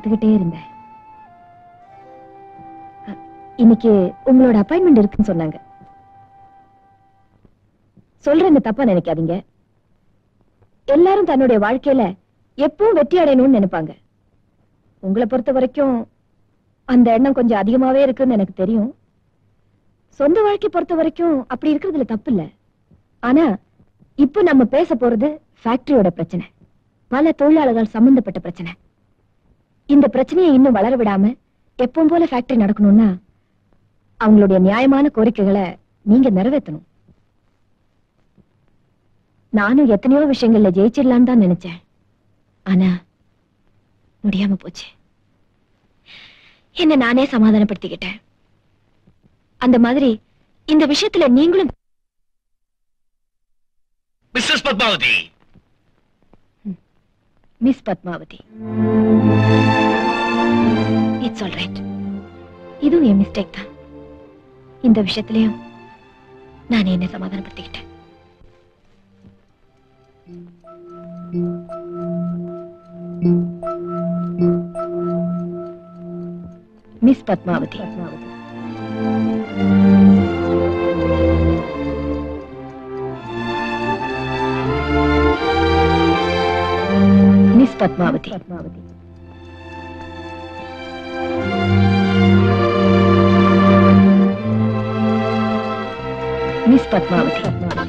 காத்துக்கிட்டே இருந்தேன் அ, இன்னைக்கு உங்களோட அப்பாயின்மெண்ட் இருக்குன்னு சொன்னாங்க சொல்றேன்னு தப்பா நினைக்காதீங்க எல்லாரும் தன்னுடைய வாழ்க்கையில எப்பவும் வெற்றி அடையணும்னு நினைப்பாங்க உங்களை பொறுத்த வரைக்கும் அந்த எண்ணம் கொஞ்சம் அதிகமாவே இருக்குன்னு எனக்கு தெரியும் சொந்த வாழ்க்கை பொறுத்த வரைக்கும் அப்படி இருக்கிறதுல தப்பு இல்ல ஆனா இப்ப நம்ம பேச போறது ஃபேக்டரியோட பிரச்சனை பல தொழிலாளர்கள் சம்பந்தப்பட்ட பிரச்சனை இந்த பிரச்சனையை இன்னும் வளர விடாம எப்பவும் போல ஃபேக்டரி நடக்கணும்னா அவங்களுடைய நியாயமான கோரிக்கைகளை நீங்க நிறைவேற்றணும் நானும் எத்தனையோ விஷயங்கள்ல ஜெயிச்சிடலான்னு தான் நினைச்சேன் ஆனா முடியாம போச்சு என்ன நானே சமாதானப்படுத்திக்கிட்டேன் அந்த மாதிரி இந்த விஷயத்துல நீங்களும் Mrs Padmavathi Miss Padmavathi it's all right இதுவும் என் மிஸ்டேக் தான் இந்த விஷயத்திலையும் நான் என்ன சமாதானப்படுத்திக்கிட்டேன் Miss Padmavathi Miss Padmavathi Padmavathi Miss Padmavathi Padmavathi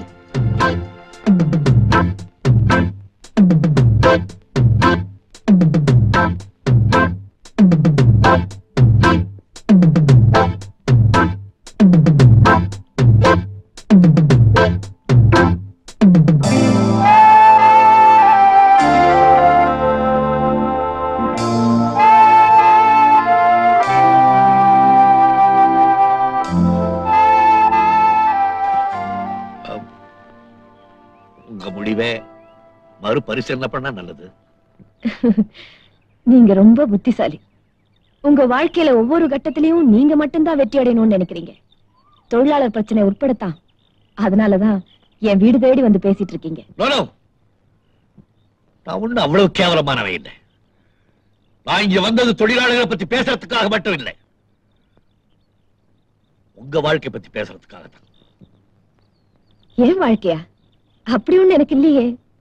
உங்க முடிவை மறுபரிசீலனை பண்ணா நல்லது நீங்க ரொம்ப புத்திசாலி உங்க வாழ்க்கையில ஒவ்வொரு கட்டத்திலையும் நீங்க மட்டும்தான் வெற்றி அடையணும்னு நினைக்கிறீங்க தொழிலாளர் பிரச்சனை உட்படத்தான் அதனாலதான் என் வீடு தேடி வந்து பேசிட்டு இருக்கீங்க நோ நோ நான் ஒண்ணு அவ்வளவு கேவலமானவை இல்லை நான் இங்க வந்தது தொழிலாளர்களை பத்தி பேசுறதுக்காக மட்டும் இல்லை உங்க வாழ்க்கை பத்தி பேசுறதுக்காக தான் ஏன் வாழ்க்கையா அப்படி ஒண்ணு எனக்கு இல்லையே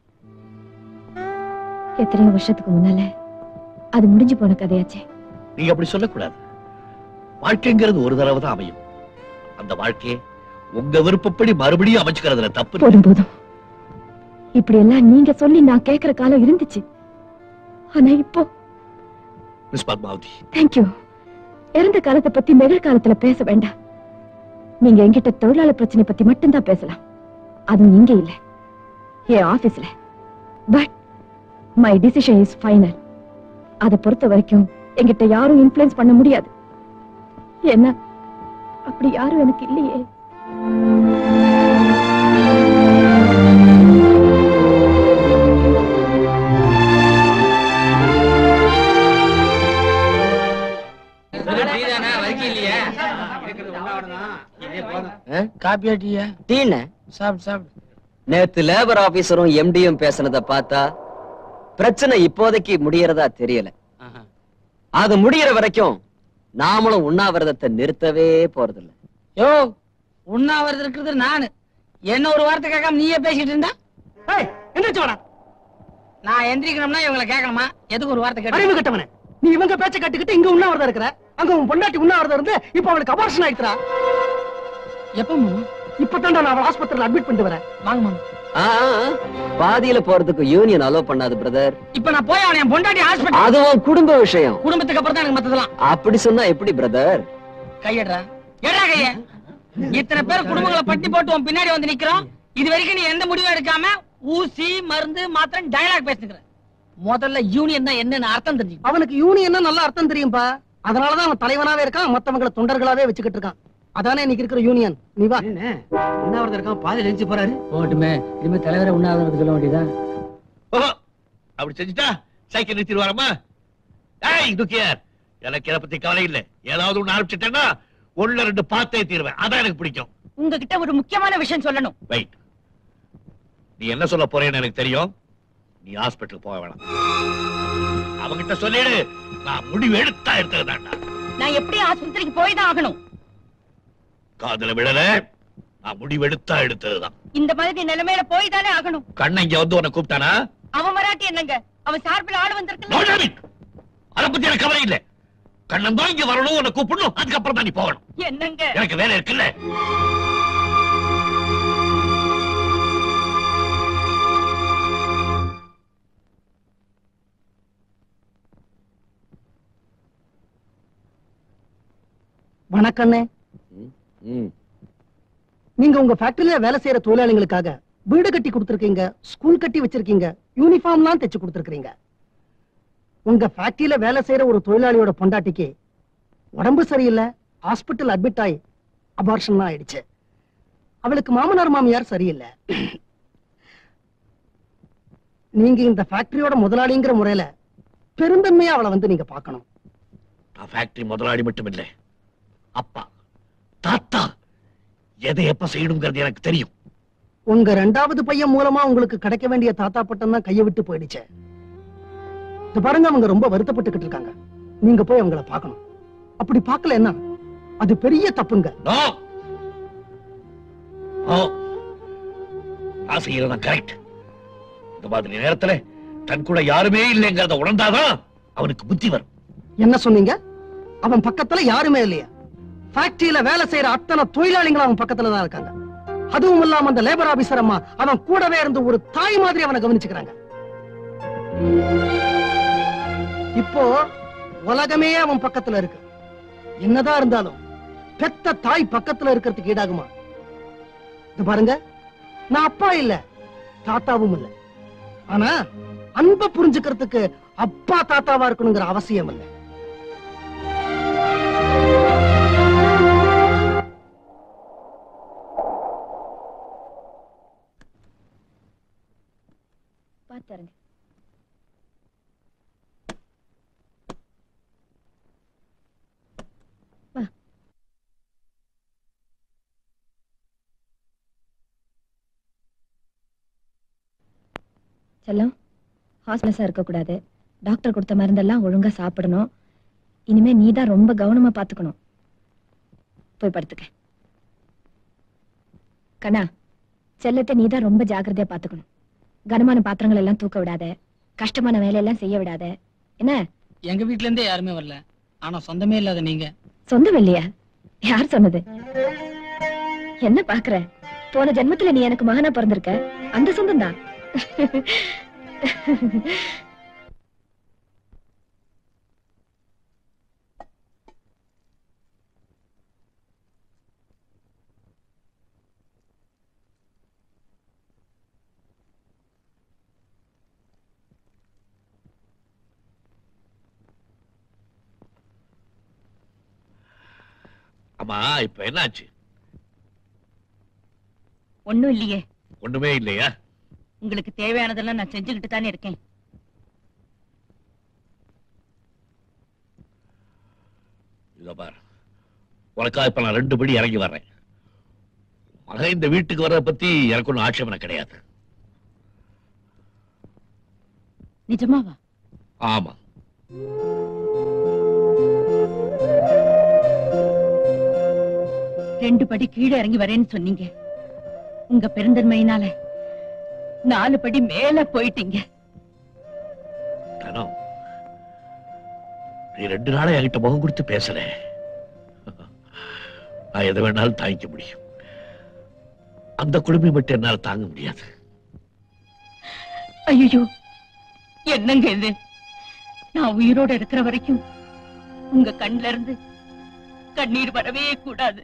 எத்தனையோ வருஷத்துக்கு முன்னால அது முடிஞ்சு போன கதையாச்சே நீங்க அப்படி சொல்லக்கூடாது வாழ்க்கைங்கிறது ஒரு தடவை தான் அமையும் அந்த வாழ்க்கையை உங்க விருப்பப்படி மறுபடியும் அமைச்சுக்கிறதுல தப்பு இல்லை. போதும் போதும் இப்படி எல்லாம் நீங்க சொல்லி நான் கேக்குற காலம் இருந்துச்சு ஆனா இப்போ மிஸ் பத்மாவதி தேங்க்யூ இறந்த காலத்தை பத்தி நிகழ்காலத்துல பேச வேண்டாம் நீங்க என்கிட்ட தொழிலாளர் பிரச்சனை பத்தி மட்டும்தான் பேசலாம் அதுவும் இங்க இல்ல என் ஆபீஸ்ல but my decision is final அதை பொறுத்த வரைக்கும் என்கிட்ட யாரும் இன்ஃப்ளூயன்ஸ் பண்ண முடியாது என்ன அப்படி யாரும் எனக்கு இல்லையே காப்பியா டீயா டீன்னு சாப்பிடு சாப்பிடு நேத்து லேபர் ஆபீசரும் எம்டியும் பேசுனத பார்த்தா பிரச்சனை இப்போதைக்கு முடியறதா தெரியல அது முடியற வரைக்கும் நாமளும் உண்ணாவிரதத்தை நிறுத்தவே போறதில்ல யோ உண்ணாவிரதம் இருக்கிறது நானு என்ன ஒரு வார்த்தை கேட்காம நீயே பேசிட்டு இருந்தா ஏய் எந்திரிச்சு வாடா நான் எந்திரிக்கணும்னா இவங்களை கேட்கணுமா எதுக்கு ஒரு வார்த்தை கேட்டு அறிவு கட்டவனே நீ இவங்க பேச்ச கட்டுக்கிட்டு இங்க உண்ணாவிரதம் இருக்கிற அங்க உன் பொண்டாட்டி உண்ணாவிரதம் இருந்து இப்ப அவளுக்கு அபார்ஷன் ஆயிடுறா எப்ப மாமா இப்பதான் நான் அவளை ஆஸ்பத்திரியில அட்மிட் பண்ணிட்டு வரேன் வாங்க மாமா ஆ, ஆ, ஆ. பாதியில போறதுக்கு யூனியன் அலோ பண்ணாது பிரதர் இப்ப நான் போய் அவன் என் பொண்டாட்டி ஹாஸ்பிட்டல் அதுவும் குடும்ப விஷயம் குடும்பத்துக்கு அப்புறம் தான் எனக்கு மத்ததெல்லாம் அப்படி சொன்னா எப்படி பிரதர் கையடுறா எடா கைய இத்தனை பேர் குடும்பங்களை பட்டி போட்டு உன் பின்னாடி வந்து நிக்கிறோம் இது வரைக்கும் நீ எந்த முடிவும் எடுக்காம ஊசி மருந்து மாத்திரம் டயலாக் பேசுகிற முதல்ல யூனியன் தான் என்னன்னு அர்த்தம் தெரிஞ்சு அவனுக்கு யூனியன்னா நல்ல அர்த்தம் தெரியும்பா அதனாலதான் அவன் தலைவனாவே இருக்கான் மத்தவங்கள தொண்டர்களாவே வச்சுக்கிட்டு இருக்கான் அதானே இன்னைக்கு இருக்கிற யூனியன் நீ வா உண்ணாவிரதம் இருக்கான் பாதி எழுந்து போறாரு போட்டுமே இனிமே தலைவரை உண்ணாவிரதம் சொல்ல வேண்டியதான் ஓஹோ, அப்படி செஞ்சுட்டா சைக்கிள் நிறுத்திடுவாரம்மா ஏய் துக்கியார் எனக்கு இதை பத்தி கவலை இல்லை ஏதாவது ஒண்ணு ஆரம்பிச்சிட்டேன்னா ஒண்ணுல ரெண்டு பார்த்தே தீருவேன் அதான் எனக்கு பிடிக்கும் உங்ககிட்ட ஒரு முக்கியமான விஷயம் சொல்லணும் வெயிட் நீ என்ன சொல்ல போறேன்னு எனக்கு தெரியும் நீ ஹாஸ்பிட்டல் போக வேணாம் அவங்கிட்ட சொல்லிடு நான் முடிவு எடுத்தா எடுத்ததுதான்டா நான் எப்படி ஆஸ்பத்திரிக்கு போய் தான் ஆகணும் காதுல விழல நான் முடிவு எடுத்தா எடுத்ததுதான் இந்த மாதிரி நிலைமையில போய் தானே ஆகணும் கண்ணன் இங்க வந்து உன்னை கூப்பிட்டானா அவன் வராட்டி என்னங்க அவன் சார்பில் ஆள் வந்திருக்கு No, damn it! அத பத்தி எனக்கு கவலை இல்ல கண்ணன் தான் இங்க வரணும் உன்னை கூப்பிடணும் அதுக்கப்புறம் தான் நீ போகணும் என்னங்க எனக்கு வேலை இருக்குல்ல வணக்கண்ணே ம். நீங்க உங்க ஃபேக்டரியில வேலை செய்யற தொழிலாளிகளுக்காக வீடு கட்டி கொடுத்திருக்கீங்க ஸ்கூல் கட்டி வச்சிருக்கீங்க யூனிஃபார்ம்லாம் தைச்சு கொடுத்திருக்கீங்க உங்க ஃபேக்டரியில வேலை செய்யற ஒரு தொழிலாளியோட பொண்டாட்டிக்கு உடம்பு சரியில்லை ஹாஸ்பிட்டல் அட்மிட் ஆகி அபார்ஷன் ஆயிடுச்சு அவளுக்கு மாமனார் மாமியார் சரியில்லை நீங்க இந்த ஃபேக்டரியோட முதலாளிங்கிற முறையில பெருந்தன்மையா அவளை வந்து நீங்க பார்க்கணும் நான் ஃபேக்டரி முதலாளி மட்டும் இல்ல அப்பா தாத்தா எதை எப்ப செய்யணுங்கிறது எனக்கு தெரியும் உங்க ரெண்டாவது பையன் மூலமா உங்களுக்கு கிடைக்க வேண்டிய தாத்தா பட்டம் தான் கையை விட்டு போயிடுச்சு இது பாருங்க அவங்க ரொம்ப வருத்தப்பட்டுக்கிட்டு இருக்காங்க நீங்க போய் அவங்கள பார்க்கணும் அப்படி பார்க்கல என்ன அது பெரிய தப்புங்க நோ நோ நான் செய்யறதான் கரெக்ட் இந்த மாதிரி நேரத்துல தன் கூட யாருமே இல்லைங்கிறத உணர்ந்தாதான் அவனுக்கு புத்தி வரும் என்ன சொன்னீங்க அவன் பக்கத்துல யாருமே இல்லையா ஃபேக்டரியில வேலை செய்யற அத்தனை தொழிலாளிகளும் அவன் பக்கத்துல தான் இருக்காங்க அதுவும் இல்லாம அந்த லேபர் ஆபீசர் அம்மா அவன் கூடவே இருந்து ஒரு தாய் மாதிரி அவனை கவனிச்சுக்கிறாங்க இப்போ உலகமே அவன் பக்கத்துல இருக்கு என்னதான் இருந்தாலும் பெத்த தாய் பக்கத்துல இருக்கிறதுக்கு ஈடாகுமா இது பாருங்க நான் அப்பா இல்ல தாத்தாவும் இல்ல ஆனா அன்பை புரிஞ்சுக்கிறதுக்கு அப்பா தாத்தாவா இருக்கணுங்கிற அவசியம் இல்லை பாத்துருங்க செல்லம் ஹாஸ்பிட்டல்ஸா இருக்கக்கூடாது டாக்டர் கொடுத்த மருந்தெல்லாம் ஒழுங்கா சாப்பிடணும் இனிமே நீ தான் ரொம்ப கவனமா பாத்துக்கணும் போய் படுத்துக்க கண்ணா செல்லத்தை நீ தான் ரொம்ப ஜாக்கிரதையா பாத்துக்கணும் கனமான பாத்திரங்கள் எல்லாம் தூக்க விடாத கஷ்டமான வேலையெல்லாம் செய்ய விடாத என்ன எங்க வீட்ல இருந்தே யாருமே வரல ஆனா சொந்தமே இல்லாத நீங்க சொந்தம் இல்லையா யார் சொன்னது என்ன பாக்குற போன ஜென்மத்துல நீ எனக்கு மகனா பிறந்திருக்க அந்த சொந்தம் தான் அம்மா இப்ப என்னாச்சு ஒண்ணும் இல்லையே ஒண்ணுமே இல்லையா உங்களுக்கு தேவையானதெல்லாம் நான் செஞ்சுக்கிட்டு தானே இருக்கேன் இதோ பாரு உனக்கா இப்ப நான் ரெண்டு படி இறங்கி வர்றேன் மகன் இந்த வீட்டுக்கு வர்றத பத்தி எனக்கு ஒன்றும் ஆட்சேபனை கிடையாது நிஜமாவா ஆமா ரெண்டு படி கீழே இறங்கி வரேன்னு சொன்னீங்க உங்க பெருந்தன்மையினால நாலு படி மேல போயிட்டீங்க கனோ நீ ரெண்டு நாளா என்கிட்ட முகம் கொடுத்து பேசல நான் எதை வேணாலும் தாங்கிக்க முடியும் அந்த குடும்பம் மட்டும் என்னால தாங்க முடியாது ஐயோ என்னங்க இது நான் உயிரோட இருக்கிற வரைக்கும் உங்க கண்ல இருந்து கண்ணீர் வரவே கூடாது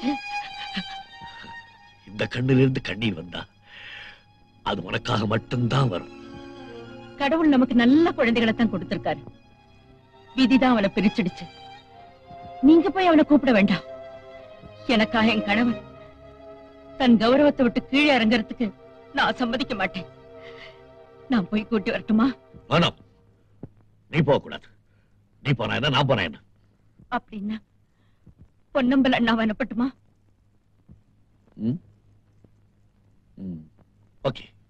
இந்த கண்ணிலிருந்து கண்ணீர் வந்தா அது உனக்காக மட்டும்தான் வரும் கடவுள் நமக்கு நல்ல குழந்தைகளை தான் கொடுத்திருக்காரு விதிதான் அவனை பிரிச்சிடுச்சு நீங்க போய் அவனை கூப்பிட வேண்டாம் எனக்காக என் கணவன் தன் கௌரவத்தை விட்டு கீழே இறங்குறதுக்கு நான் சம்மதிக்க மாட்டேன் நான் போய் கூட்டி வரட்டுமா வேணாம் நீ போக கூடாது நீ போனா என்ன நான் போனா என்ன அப்படின்னா பொன்னம்பல் அண்ணா அனுப்பட்டுமா ம்? ம். ஓகே